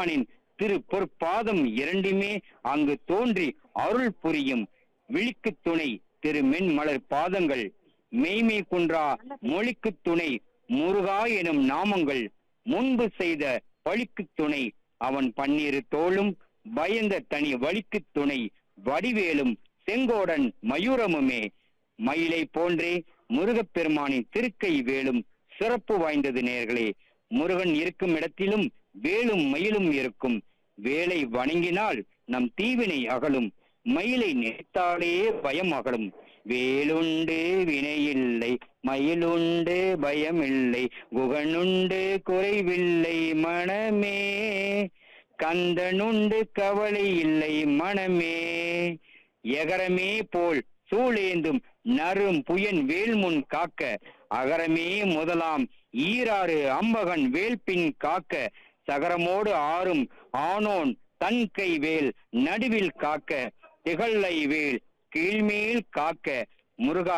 முருகப்பெருமானின் திரு பொற்பாதம் இரண்டுமே அங்கு தோன்றி அருள் புரியும் விழிக்கு துணை திரு மென்மலர் பாதங்கள் மெய்மை குன்றா மொழிக்கு துணை முருகா எனும் நாமங்கள் முன்பு செய்த பழிக்கு துணை அவன் பன்னிரு தோளும் பயந்த தனி வழிக்கு துணை வடிவேலும் செங்கோடன் மயூரமுமே மயிலை போன்றே முருகப்பெருமானின் திருக்கை வேலும் சிறப்பு வாய்ந்தது நேர்களே முருகன் இருக்கும் இடத்திலும் வேலும் மயிலும் இருக்கும் வேலை வணங்கினால் நம் தீவினை அகலும் மயிலை நினைத்தாலே பயம் அகலும் வேலுண்டு வினையில்லை மயிலுண்டு பயமில்லை குகனுண்டு குறைவில்லை மனமே கந்தனுண்டு கவலை இல்லை மனமே எகரமே போல் சூழேந்தும் நரும் புயன் வேல்முன் காக்க அகரமே முதலாம் ஈராறு அம்பகன் வேல்பின் காக்க சகரமோடு ஆறும் ஆனோன் தன் கை வேல் நடுவில் காக்க திகழ்லை வேல் கீழ்மேல் காக்க முருகா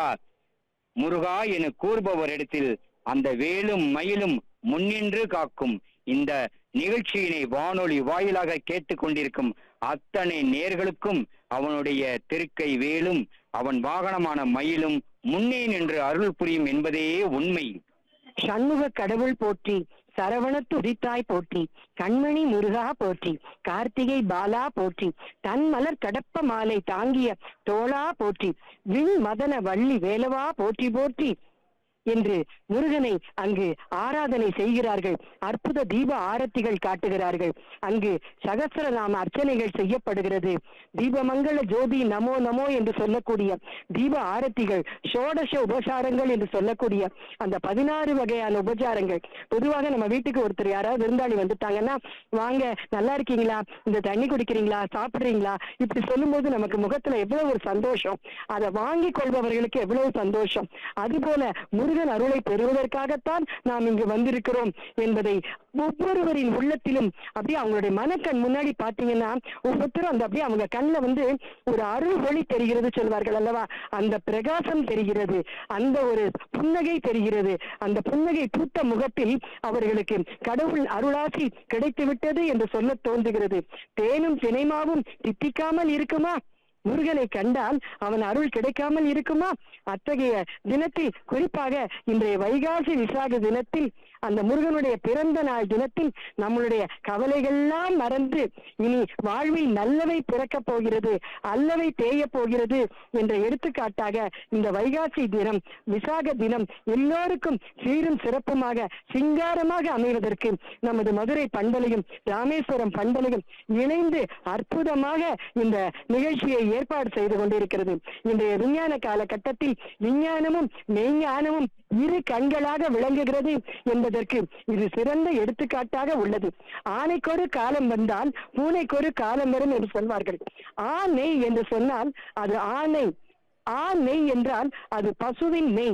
முருகா என கூறுபவரிடத்தில் அந்த வேலும் மயிலும் முன்னின்று காக்கும் இந்த நிகழ்ச்சியினை வானொலி வாயிலாக கேட்டுக்கொண்டிருக்கும் அத்தனை நேர்களுக்கும் அவனுடைய திருக்கை வேலும் அவன் வாகனமான மயிலும் முன்னே நின்று அருள் புரியும் என்பதே உண்மை சண்முக கடவுள் போற்றி சரவணத்து உதித்தாய் போற்றி கண்மணி முருகா போற்றி கார்த்திகை பாலா போற்றி தன் மலர் கடப்ப மாலை தாங்கிய தோளா போற்றி விண் மதன வள்ளி வேலவா போற்றி போற்றி என்று முருகனை அங்கு ஆராதனை செய்கிறார்கள் அற்புத தீப ஆரத்திகள் காட்டுகிறார்கள் அங்கு சகசிரநாம அர்ச்சனைகள் செய்யப்படுகிறது தீபமங்கள ஜோதி நமோ நமோ என்று சொல்லக்கூடிய தீப ஆரத்திகள் ஷோடச உபசாரங்கள் என்று சொல்லக்கூடிய அந்த பதினாறு வகையான உபச்சாரங்கள் பொதுவாக நம்ம வீட்டுக்கு ஒருத்தர் யாராவது விருந்தாளி வந்துட்டாங்கன்னா வாங்க நல்லா இருக்கீங்களா இந்த தண்ணி குடிக்கிறீங்களா சாப்பிடுறீங்களா இப்படி சொல்லும்போது நமக்கு முகத்துல எவ்வளவு ஒரு சந்தோஷம் அதை வாங்கி கொள்பவர்களுக்கு எவ்வளவு சந்தோஷம் அதுபோல முருகன் அருளை பெறுவதற்காகத்தான் நாம் இங்கு வந்திருக்கிறோம் என்பதை ஒவ்வொருவரின் உள்ளத்திலும் அப்படியே அவங்களுடைய மனக்கண் முன்னாடி பாத்தீங்கன்னா ஒவ்வொருத்தரும் அந்த அப்படியே அவங்க கண்ணுல வந்து ஒரு அருள் ஒளி தெரிகிறது சொல்வார்கள் அல்லவா அந்த பிரகாசம் தெரிகிறது அந்த ஒரு புன்னகை தெரிகிறது அந்த புன்னகை பூத்த முகத்தில் அவர்களுக்கு கடவுள் அருளாசி கிடைத்து விட்டது என்று சொல்ல தோன்றுகிறது தேனும் தினைமாவும் தித்திக்காமல் இருக்குமா முருகனை கண்டால் அவன் அருள் கிடைக்காமல் இருக்குமா அத்தகைய தினத்தில் குறிப்பாக இன்றைய வைகாசி விசாக தினத்தில் அந்த முருகனுடைய பிறந்த நாள் தினத்தில் நம்மளுடைய கவலைகள்லாம் மறந்து இனி வாழ்வில் நல்லவை பிறக்கப் போகிறது அல்லவை தேய போகிறது என்ற எடுத்துக்காட்டாக இந்த வைகாசி தினம் விசாக தினம் எல்லோருக்கும் சீரும் சிறப்புமாக சிங்காரமாக அமைவதற்கு நமது மதுரை பண்பலையும் ராமேஸ்வரம் பண்பலையும் இணைந்து அற்புதமாக இந்த நிகழ்ச்சியை ஏற்பாடு செய்து கொண்டிருக்கிறது இன்றைய விஞ்ஞான காலகட்டத்தில் விஞ்ஞானமும் மெய்ஞானமும் இரு கண்களாக விளங்குகிறது என்பதற்கு இது சிறந்த எடுத்துக்காட்டாக உள்ளது ஆனைக்கொரு காலம் வந்தால் பூனைக்கொரு காலம் வரும் என்று சொல்வார்கள் ஆனை என்று சொன்னால் அது ஆனை ஆ நெய் என்றால் அது பசுவின் நெய்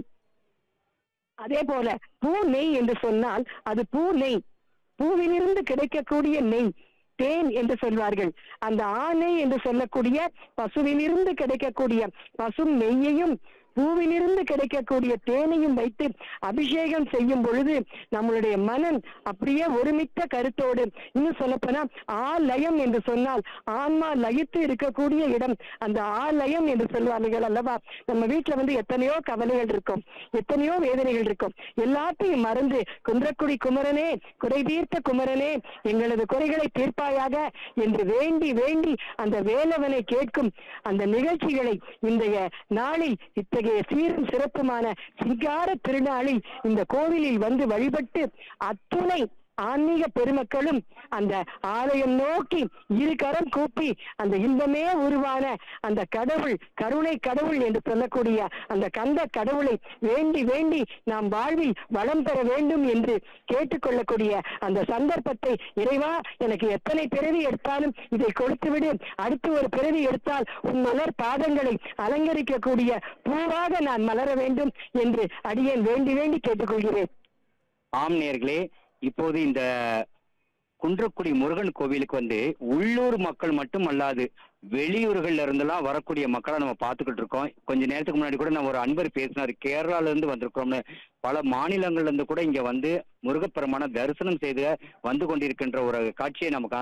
அதே போல பூ நெய் என்று சொன்னால் அது பூ நெய் பூவிலிருந்து கிடைக்கக்கூடிய நெய் தேன் என்று சொல்வார்கள் அந்த ஆணை என்று சொல்லக்கூடிய பசுவிலிருந்து கிடைக்கக்கூடிய பசும் நெய்யையும் பூவிலிருந்து கிடைக்கக்கூடிய தேனையும் வைத்து அபிஷேகம் செய்யும் பொழுது நம்மளுடைய மனம் அப்படியே ஒருமித்த கருத்தோடு இன்னும் சொல்லப்போனா ஆலயம் என்று சொன்னால் ஆன்மா லயித்து இருக்கக்கூடிய இடம் அந்த ஆலயம் என்று சொல்வார்கள் அல்லவா நம்ம வீட்டுல வந்து எத்தனையோ கவலைகள் இருக்கும் எத்தனையோ வேதனைகள் இருக்கும் எல்லாத்தையும் மறந்து குன்றக்குடி குமரனே குறை தீர்த்த குமரனே எங்களது குறைகளை தீர்ப்பாயாக என்று வேண்டி வேண்டி அந்த வேலவனை கேட்கும் அந்த நிகழ்ச்சிகளை இன்றைய நாளில் இத்தகைய சீரும் சிறப்புமான சிங்கார திருநாளில் இந்த கோவிலில் வந்து வழிபட்டு அத்துணை ஆன்மீக பெருமக்களும் அந்த ஆலயம் நோக்கி இரு கரம் கூப்பி அந்த இன்பமே உருவான அந்த கடவுள் கருணை கடவுள் என்று சொல்லக்கூடிய அந்த கந்த கடவுளை வேண்டி வேண்டி நாம் வாழ்வில் வளம் பெற வேண்டும் என்று கேட்டுக்கொள்ளக்கூடிய அந்த சந்தர்ப்பத்தை இறைவா எனக்கு எத்தனை பிறவி எடுத்தாலும் இதை கொடுத்துவிடு அடுத்து ஒரு பிறவி எடுத்தால் உன் மலர் பாதங்களை அலங்கரிக்கக்கூடிய பூவாக நான் மலர வேண்டும் என்று அடியேன் வேண்டி வேண்டி கேட்டுக்கொள்கிறேன் ஆம் நேர்களே இப்போது இந்த குன்றக்குடி முருகன் கோவிலுக்கு வந்து உள்ளூர் மக்கள் மட்டும் அல்லாது வெளியூர்கள்ல இருந்தெல்லாம் வரக்கூடிய மக்களை நம்ம பார்த்துக்கிட்டு இருக்கோம் கொஞ்ச நேரத்துக்கு முன்னாடி கூட நம்ம ஒரு அன்பர் பேசினார் கேரளால இருந்து வந்திருக்கிறோம்னு பல மாநிலங்கள்ல இருந்து கூட இங்க வந்து முருகப்பெருமான தரிசனம் செய்து வந்து கொண்டிருக்கின்ற ஒரு காட்சியை நமக்கு